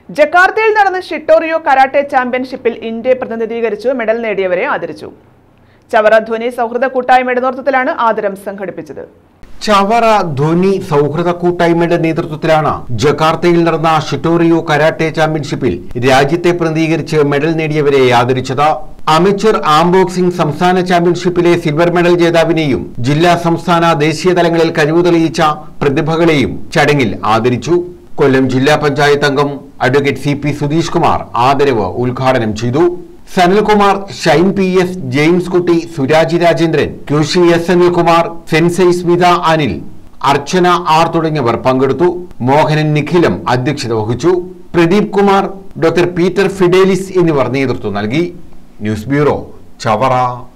ജക്കാർത്തയിൽ നടന്ന ഷിട്ടോറിയോ കരാട്ടെ ചാമ്പ്യൻഷിപ്പിൽ ഇന്ത്യയെ പ്രതിനിധീകരിച്ചു മെഡൽ നേടിയവരെ ആദരിച്ചു ചവറ ധ്വനി സൗഹൃദ കൂട്ടായ്മയുടെ നേതൃത്വത്തിലാണ് ആദരം സംഘടിപ്പിച്ചത് ചവറ ധ്വനി സൗഹൃദ കൂട്ടായ്മയുടെ നേതൃത്വത്തിലാണ് ജക്കാർത്തയിൽ നടന്ന ഷിറ്റോറിയോ കരാട്ടെ ചാമ്പ്യൻഷിപ്പിൽ രാജ്യത്തെ പ്രതിനിധീകരിച്ച് മെഡൽ നേടിയവരെ ആദരിച്ചത് അമച്വർ ആം ബോക്സിംഗ് സംസ്ഥാന ചാമ്പ്യൻഷിപ്പിലെ സിൽവർ മെഡൽ ജേതാവിനെയും ജില്ലാ സംസ്ഥാന ദേശീയ തലങ്ങളിൽ കഴിവ് തെളിയിച്ച പ്രതിഭകളെയും ചടങ്ങിൽ ആദരിച്ചു കൊല്ലം ജില്ലാ പഞ്ചായത്ത് അംഗം advocate C P Sudheesh Kumar ആദരവ് ഉദ്ഘാടനം ചെയ്തു Sanalkumar Shine P S James Kutty Suraji Rajendran Kyoshi S Anilkumar Sensei Smitha Anil Archana R തുടങ്ങിയവർ പങ്കെടുത്തു മോഹനൻ നിഖിലം അധ്യക്ഷത വഹിച്ചു Pradeep Kumar doctor Peter Fidelis എന്നിവർ നേതൃത്വം നൽകി ന്യൂസ് ബ്യൂറോ ചവറ